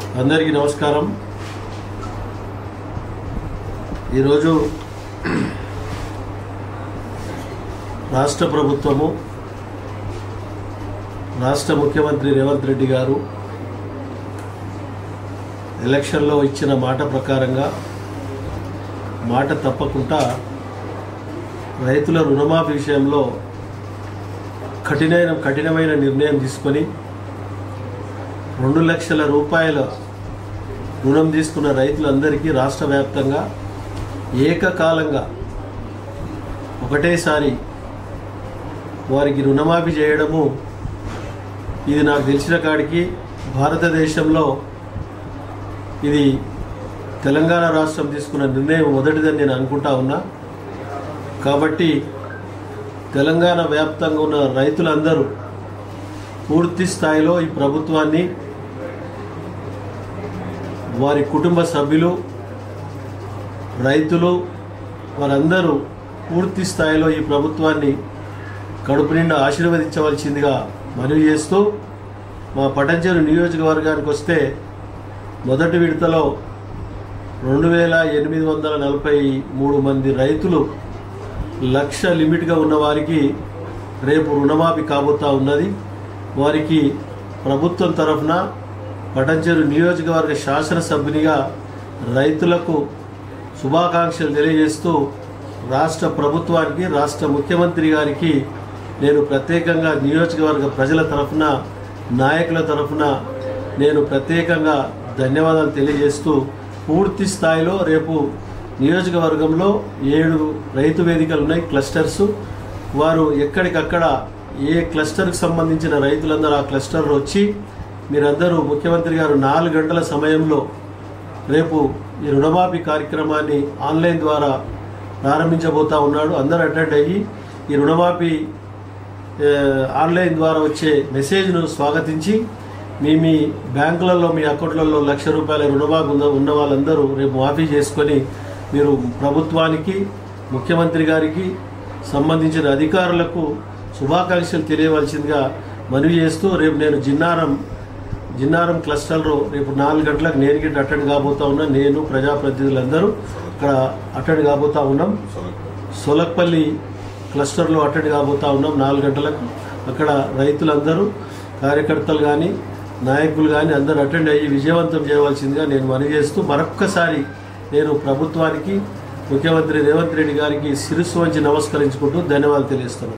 అందరికీ నమస్కారం ఈరోజు రాష్ట్ర ప్రభుత్వము రాష్ట్ర ముఖ్యమంత్రి రేవంత్ రెడ్డి గారు ఎలక్షన్లో ఇచ్చిన మాట ప్రకారంగా మాట తప్పకుండా రైతుల రుణమాఫీ విషయంలో కఠినమైన కఠినమైన నిర్ణయం తీసుకొని రెండు లక్షల రూపాయల రుణం తీసుకున్న రైతులందరికీ రాష్ట్ర వ్యాప్తంగా ఏకకాలంగా ఒకటేసారి వారికి రుణమాఫీ చేయడము ఇది నాకు తెలిసిన కాడికి భారతదేశంలో ఇది తెలంగాణ రాష్ట్రం తీసుకున్న నిర్ణయం మొదటిదని నేను అనుకుంటా ఉన్నా కాబట్టి తెలంగాణ వ్యాప్తంగా ఉన్న రైతులందరూ పూర్తి స్థాయిలో ఈ ప్రభుత్వాన్ని వారి కుటుంబ సభ్యులు రైతులు వారందరూ పూర్తి స్థాయిలో ఈ ప్రభుత్వాన్ని కడుపు నిండా ఆశీర్వదించవలసిందిగా మనవి చేస్తూ మా పటంచెరు నియోజకవర్గానికి వస్తే మొదటి విడతలో రెండు వేల ఎనిమిది వందల నలభై మూడు మంది రైతులు లక్ష లిమిట్గా ఉన్న వారికి రేపు రుణమాఫీ కాబోతా ఉన్నది వారికి ప్రభుత్వం తరఫున పటంచెరు నియోజకవర్గ శాసనసభ్యునిగా రైతులకు శుభాకాంక్షలు తెలియజేస్తూ రాష్ట్ర ప్రభుత్వానికి రాష్ట్ర ముఖ్యమంత్రి గారికి నేను ప్రత్యేకంగా నియోజకవర్గ ప్రజల తరఫున నాయకుల తరఫున నేను ప్రత్యేకంగా ధన్యవాదాలు తెలియజేస్తూ పూర్తి స్థాయిలో రేపు నియోజకవర్గంలో ఏడు రైతు వేదికలు ఉన్నాయి క్లస్టర్స్ వారు ఎక్కడికక్కడ ఏ క్లస్టర్కి సంబంధించిన రైతులందరూ ఆ క్లస్టర్లో వచ్చి మీరందరూ ముఖ్యమంత్రి గారు నాలుగు గంటల సమయంలో రేపు ఈ రుణమాఫీ కార్యక్రమాన్ని ఆన్లైన్ ద్వారా ప్రారంభించబోతా ఉన్నాడు అందరూ అటెండ్ అయ్యి ఈ రుణమాఫీ ఏ, ఆన్లైన్ ద్వారా వచ్చే మెసేజ్ను స్వాగతించి మీ మీ బ్యాంకులలో మీ అకౌంట్లలో లక్ష రూపాయల రుణమాఫీ ఉన్న ఉన్న వాళ్ళందరూ రేపు మాఫీ చేసుకొని మీరు ప్రభుత్వానికి ముఖ్యమంత్రి గారికి సంబంధించిన అధికారులకు శుభాకాంక్షలు తెలియవలసిందిగా మనవి చేస్తూ రేపు నేను జిన్నారం జిన్నారం క్లస్టర్లో రేపు నాలుగు గంటలకు నేను గిట్ట అటెండ్ కాబోతా ఉన్నా నేను ప్రజాప్రతినిధులందరూ అక్కడ అటెండ్ కాబోతా ఉన్నాం సొలక్పల్లి క్లస్టర్లో అటెండ్ కాబోతా ఉన్నాం నాలుగు గంటలకు అక్కడ రైతులందరూ కార్యకర్తలు కానీ నాయకులు కానీ అందరూ అటెండ్ అయ్యి విజయవంతం చేయవలసిందిగా నేను మనవి చేస్తూ మరొక్కసారి నేను ప్రభుత్వానికి ముఖ్యమంత్రి రేవంత్ రెడ్డి గారికి శిరస్సు వంచి నమస్కరించుకుంటూ ధన్యవాదాలు తెలియజేస్తున్నాను